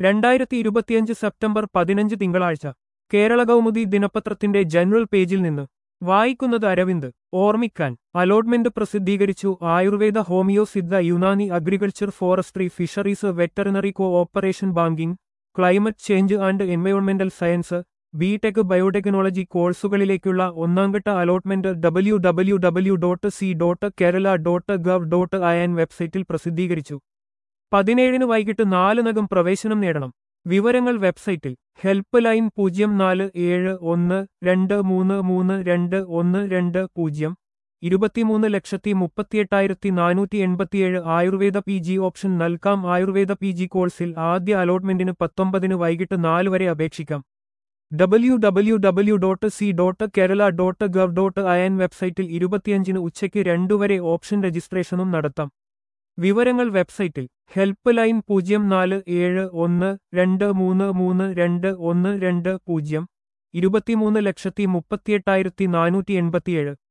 രണ്ടായിരത്തി ഇരുപത്തിയഞ്ച് സെപ്റ്റംബർ പതിനഞ്ച് തിങ്കളാഴ്ച കേരള കൗമുദി ദിനപത്രത്തിന്റെ ജനറൽ പേജിൽ നിന്ന് വായിക്കുന്നത് അരവിന്ദ് ഓർമ്മിക്കാൻ അലോട്ട്മെന്റ് പ്രസിദ്ധീകരിച്ചു Ayurveda homeo Siddha Unani agriculture forestry fisheries veterinary cooperation banking climate change and എൻവയോൺമെന്റൽ സയൻസ് ബിടെക് ബയോടെക്നോളജി കോഴ്സുകളിലേക്കുള്ള ഒന്നാംഘട്ട allotment W W W dot C dot Kerala dot gov dot I N വെബ്സൈറ്റിൽ പ്രസിദ്ധീകരിച്ചു പതിനേഴിന് വൈകിട്ട് നാലിനകം പ്രവേശനം നേടണം വിവരങ്ങൾ വെബ്സൈറ്റിൽ ഹെൽപ്പ് ലൈൻ പൂജ്യം നാല് ഏഴ് ഒന്ന് രണ്ട് മൂന്ന് മൂന്ന് രണ്ട് ഒന്ന് രണ്ട് പൂജ്യം ഇരുപത്തിമൂന്ന് ലക്ഷത്തി മുപ്പത്തിയെട്ടായിരത്തി നാനൂറ്റി എൺപത്തിയേഴ് ആയുർവേദ പി ജി ഓപ്ഷൻ നൽകാം ആയുർവേദ പി ജി കോഴ്സിൽ ആദ്യ അലോട്ട്മെന്റിന് പത്തൊമ്പതിന് വൈകിട്ട് നാല് വരെ അപേക്ഷിക്കാം W W W dot C dot Kerala dot gov dot I N വെബ്സൈറ്റിൽ ഇരുപത്തിയഞ്ചിന് ഉച്ചയ്ക്ക് രണ്ടു വരെ ഓപ്ഷൻ രജിസ്ട്രേഷനും നടത്താം വിവരങ്ങൾ വെബ്സൈറ്റിൽ ഹെൽപ്പ് ലൈൻ പൂജ്യം നാല് ഏഴ് ഒന്ന് രണ്ട് മൂന്ന് മൂന്ന് രണ്ട് ഒന്ന് രണ്ട് പൂജ്യം ഇരുപത്തിമൂന്ന് ലക്ഷത്തി മുപ്പത്തിയെട്ടായിരത്തി നാനൂറ്റി എൺപത്തിയേഴ്